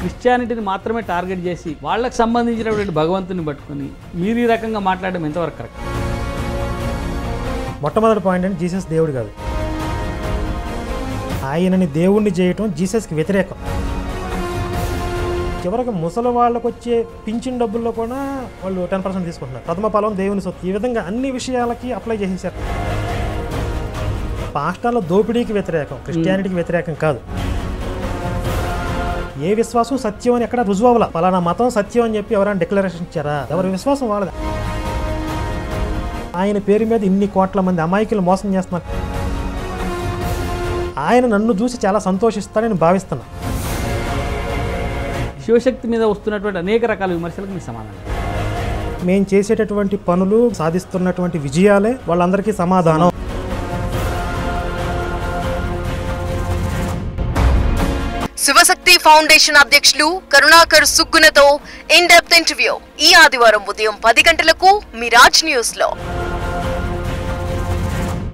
క్రిస్టియానిటీని మాత్రమే టార్గెట్ చేసి వాళ్ళకి సంబంధించినటువంటి భగవంతుని పట్టుకొని మీరు ఈ రకంగా మాట్లాడడం ఎంతవరకు కరెక్ట్ మొట్టమొదటి పాయింట్ అంటే జీసస్ దేవుడు కాదు ఆయనని దేవుణ్ణి చేయటం జీసస్కి వ్యతిరేకం చివరికి ముసలి వాళ్ళకు వచ్చే పింఛన్ డబ్బుల్లో కూడా వాళ్ళు టెన్ పర్సెంట్ తీసుకుంటున్నారు ప్రథమ ఫలం దేవుని సొత్తు ఈ విధంగా అన్ని విషయాలకి అప్లై చేసేసారు పాస్టాల దోపిడీకి వ్యతిరేకం క్రిస్టియానిటీకి వ్యతిరేకం కాదు ఏ విశ్వాసం సత్యం అని ఎక్కడ రుజువు అవ్వాల పలానా మతం సత్యం అని చెప్పి ఎవరైనా డిక్లరేషన్ ఇచ్చారా ఎవరి విశ్వాసం వాళ్ళది ఆయన పేరు మీద ఇన్ని కోట్ల మంది అమాయకులు మోసం చేస్తున్నారు ఆయన నన్ను చూసి చాలా సంతోషిస్తాడని భావిస్తున్నా శివశక్తి మీద వస్తున్నటువంటి అనేక రకాల విమర్శలకు మీ సమాధానం మేము చేసేటటువంటి పనులు సాధిస్తున్నటువంటి విజయాలే వాళ్ళందరికీ సమాధానం శివశక్తి ఫౌండేషన్ అధ్యక్షులు కరుణాకర్ సుగ్గునతో ఇన్ డెప్త్ ఇంటర్వ్యూ ఈ ఆదివారం ఉదయం పది గంటలకు మిరాజ్ న్యూస్ లో